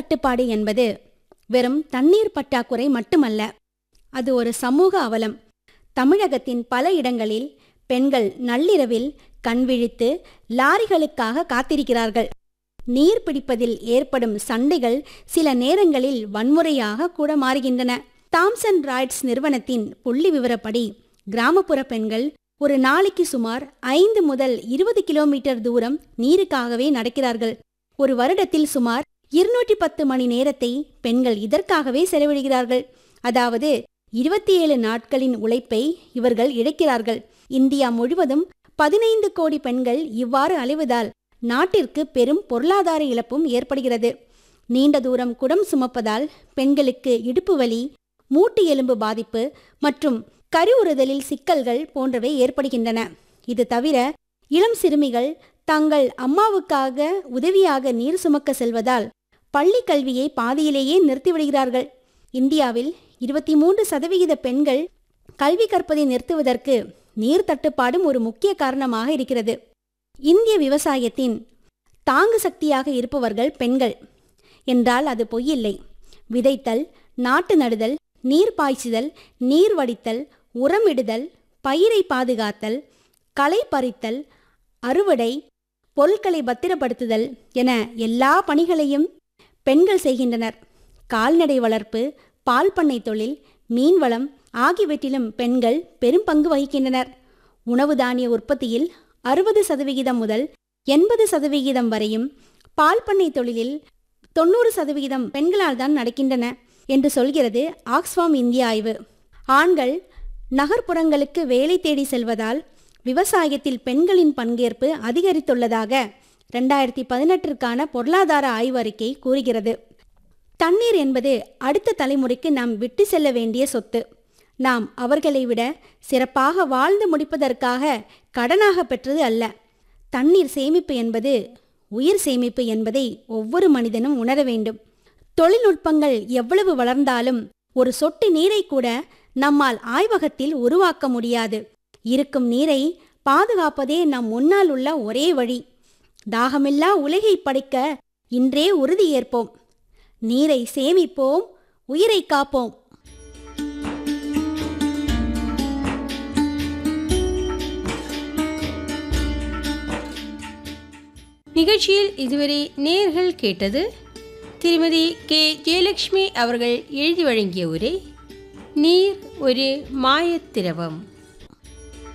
தட்டுப்பாடு என்பது வெறும் தண்ணீர் பற்றாக்குறை மட்டுமல்ல அது ஒரு சமூக அவலம் தமிழகத்தின் பல இடங்களில் பெண்கள் நள்ளிரவில் கண்விழித்து லாரிகளுக்காக காத்திருக்கிறார்கள் நீர் பிடிப்பதில் ஏற்படும் சண்டைகள் சில நேரங்களில் வன்முறையாக கூட மாறுகின்றன தாம்சன் ராய்ட்ஸ் நிறுவனத்தின் புள்ளி விவரப்படி கிராமப்புற பெண்கள் ஒரு நாளைக்கு சுமார் ஐந்து முதல் இருபது கிலோமீட்டர் தூரம் நீருக்காகவே நடக்கிறார்கள் ஒரு வருடத்தில் சுமார் இருநூற்றி பத்து மணி நேரத்தை பெண்கள் இதற்காகவே செலவிடுகிறார்கள் அதாவது இருபத்தி ஏழு நாட்களின் உழைப்பை இவர்கள் இழக்கிறார்கள் இந்தியா முழுவதும் பதினைந்து கோடி பெண்கள் இவ்வாறு அலைவதால் நாட்டிற்கு பெரும் பொருளாதார இழப்பும் ஏற்படுகிறது நீண்ட தூரம் குடம் சுமப்பதால் பெண்களுக்கு இடுப்பு வலி மூட்டு எலும்பு பாதிப்பு மற்றும் கருவுறுதலில் சிக்கல்கள் போன்றவை ஏற்படுகின்றன இது தவிர இளம் சிறுமிகள் தங்கள் அம்மாவுக்காக உதவியாக நீர் சுமக்க செல்வதால் பள்ளி கல்வியை பாதியிலேயே நிறுத்திவிடுகிறார்கள் இந்தியாவில் இருபத்தி மூன்று சதவிகித பெண்கள் கல்வி கற்பதை நிறுத்துவதற்கு நீர் தட்டுப்பாடும் ஒரு முக்கிய காரணமாக இருக்கிறது இந்திய விவசாயத்தின் தாங்கு சக்தியாக இருப்பவர்கள் பெண்கள் என்றால் அது பொய்யில்லை விதைத்தல் நாட்டு நடுதல் நீர் பாய்ச்சுதல் நீர் வடித்தல் உரமிடுதல் பயிரை பாதுகாத்தல் களை பறித்தல் அறுவடை பொருட்களை பத்திரப்படுத்துதல் என எல்லா பணிகளையும் பெண்கள் செய்கின்றனர் கால்நடை வளர்ப்பு பால் பண்ணை தொழில் மீன்வளம் ஆகியவற்றிலும் பெண்கள் பெரும் பங்கு வகிக்கின்றனர் உணவு தானிய உற்பத்தியில் அறுபது சதவிகிதம் முதல் எண்பது சதவிகிதம் வரையும் பால் பண்ணை தொழிலில் தொண்ணூறு சதவிகிதம் பெண்களால் தான் நடக்கின்றன என்று சொல்கிறது ஆக்ஸ்ஃபார்ம் இந்திய ஆய்வு ஆண்கள் நகர்ப்புறங்களுக்கு வேலை தேடி செல்வதால் விவசாயத்தில் பெண்களின் பங்கேற்பு அதிகரித்துள்ளதாக ரெண்டாயிரத்தி பதினெட்டிற்கான பொருளாதார ஆய்வறிக்கை கூறுகிறது தண்ணீர் என்பது அடுத்த தலைமுறைக்கு நாம் விட்டு செல்ல வேண்டிய சொத்து நாம் அவர்களை விட சிறப்பாக வாழ்ந்து முடிப்பதற்காக கடனாக பெற்றது அல்ல தண்ணீர் சேமிப்பு என்பது உயிர் சேமிப்பு என்பதை ஒவ்வொரு மனிதனும் உணர வேண்டும் தொழில்நுட்பங்கள் எவ்வளவு வளர்ந்தாலும் ஒரு சொட்டு நீரை கூட நம்மால் ஆய்வகத்தில் உருவாக்க முடியாது இருக்கும் நீரை பாதுகாப்பதே நம் முன்னால் உள்ள ஒரே வழி தாகமில்லா உலகை படைக்க இன்றே உறுதியேற்போம் நீரை சேமிப்போம் உயிரை காப்போம் நிகழ்ச்சியில் இதுவரை நேர்கள் கேட்டது திருமதி கே ஜெயலட்சுமி அவர்கள் எழுதி வழங்கிய உரை நீர் ஒரு மாயத்திரவம்